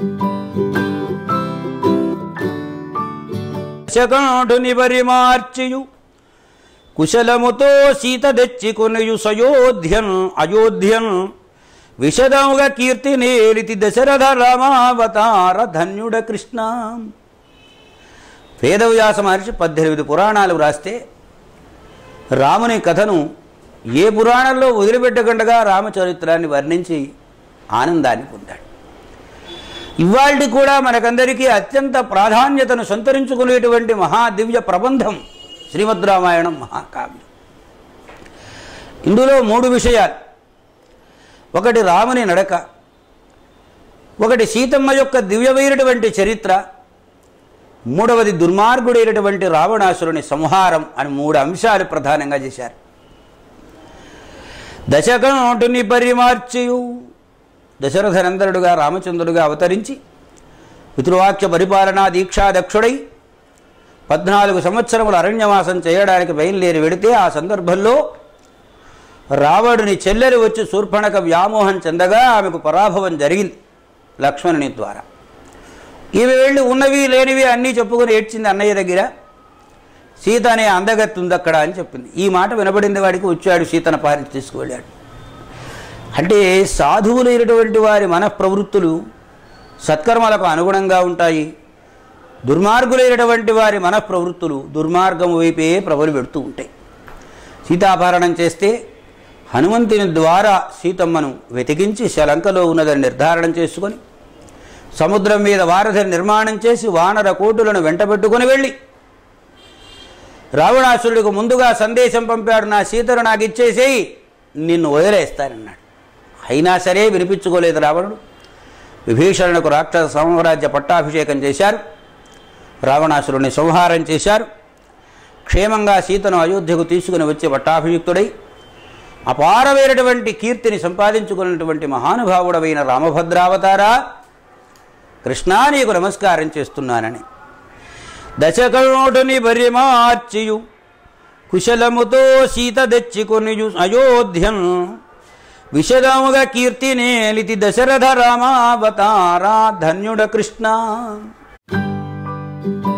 శకంఠుని పరిమార్చియు కుశలముతో సీత తెచ్చికొనియు సయోధ్యన్ అయోధ్యన్ విశదముగా కీర్తి నేలితి దశరథ రామావతార ధన్యుడ కృష్ణ వేదవ్యాస మహర్షి పద్దెనిమిది పురాణాలు వ్రాస్తే రాముని కథను ఏ పురాణంలో వదిలిపెట్టకుండా రామచరిత్రాన్ని వర్ణించి ఆనందాన్ని పొందాడు ఇవాళ కూడా మనకందరికీ అత్యంత ప్రాధాన్యతను సంతరించుకునేటువంటి మహాదివ్య ప్రబంధం శ్రీమద్ రామాయణం మహాకావ్యం ఇందులో మూడు విషయాలు ఒకటి రాముని నడక ఒకటి సీతమ్మ యొక్క దివ్యమైనటువంటి చరిత్ర మూడవది దుర్మార్గుడైనటువంటి రావణాసురుని సంహారం అని మూడు అంశాలు ప్రధానంగా చేశారు దశకంఠుని పరిమార్చియు దశరథనందనుడుగా రామచంద్రుడుగా అవతరించి పితృవాక్య పరిపాలనా దీక్షాదక్షుడై పద్నాలుగు సంవత్సరములు అరణ్యవాసం చేయడానికి బయలుదేరి వెడితే ఆ సందర్భంలో రావణుని చెల్లెలు వచ్చి శూర్పణక వ్యామోహం చెందగా ఆమెకు పరాభవం జరిగింది లక్ష్మణుని ద్వారా ఈమె వెళ్ళి ఉన్నవి లేనివి అన్నీ చెప్పుకొని ఏడ్చింది అన్నయ్య దగ్గర సీత అనే అందగత్తి ఉంది అక్కడ అని చెప్పింది ఈ మాట వినబడింది వాడికి వచ్చాడు సీతను పారించి తీసుకువెళ్ళాడు అంటే సాధువులైనటువంటి వారి మనఃప్రవృత్తులు సత్కర్మలకు అనుగుణంగా ఉంటాయి దుర్మార్గులైనటువంటి వారి మనఃప్రవృత్తులు దుర్మార్గం వైపే ప్రబలు పెడుతూ ఉంటాయి సీతాపహరణం చేస్తే హనుమంతుని ద్వారా సీతమ్మను వెతికించి శలంకలో ఉన్నదని నిర్ధారణ చేసుకొని సముద్రం మీద వారధిని నిర్మాణం చేసి వానర కోటులను వెంటబెట్టుకుని వెళ్ళి రావణాసురుడికి ముందుగా సందేశం పంపాడు నా సీతను నాకు ఇచ్చేసేయి నిన్ను వదిలేస్తానన్నాడు అయినా సరే వినిపించుకోలేదు రావణుడు విభీషణులకు రాక్షస సామ్రాజ్య పట్టాభిషేకం చేశారు రావణాసురుని సంహారం చేశారు క్షేమంగా సీతను అయోధ్యకు తీసుకుని వచ్చి పట్టాభియుక్తుడై అపారమైనటువంటి కీర్తిని సంపాదించుకున్నటువంటి మహానుభావుడమైన రామభద్రావతారా కృష్ణా నీకు నమస్కారం చేస్తున్నానని దశకణోటుని బరిమార్చియు కుశలముతో సీత తెచ్చికొనియు అయోధ్యన్ విశదముగా కీర్తి నేలితి దశరథ రామావతారా ధన్యుడ కృష్ణ